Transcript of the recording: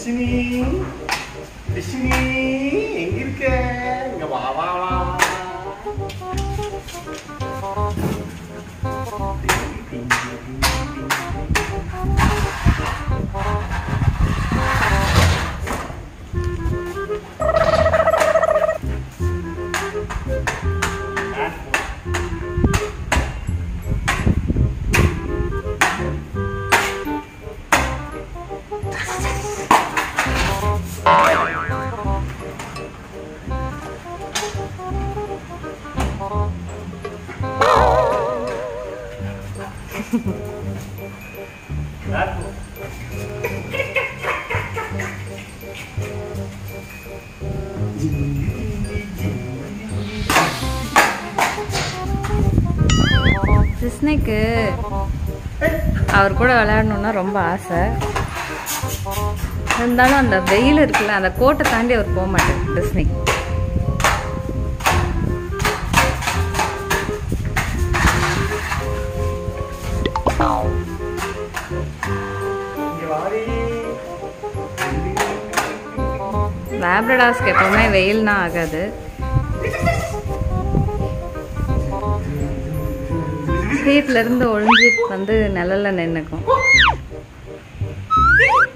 டிஷினி டிஷினி எங்க இருக்க இங்க வா வா வா கிருஷ்ணைக்கு அவர் கூட விளையாடணுன்னா ரொம்ப ஆசை இருந்தாலும் அந்த வெயில் இருக்குல்ல அந்த கோட்டை தாண்டி அவர் போக மாட்டார் டிஸ்னி இங்க வாடி லேப்ரடாஸ்க்கு எப்பவுமே வெயில்னா ஆகாது ஹீட்ல இருந்து ஒழிஞ்சு வந்து நிழல்ல நின்னுக்கும்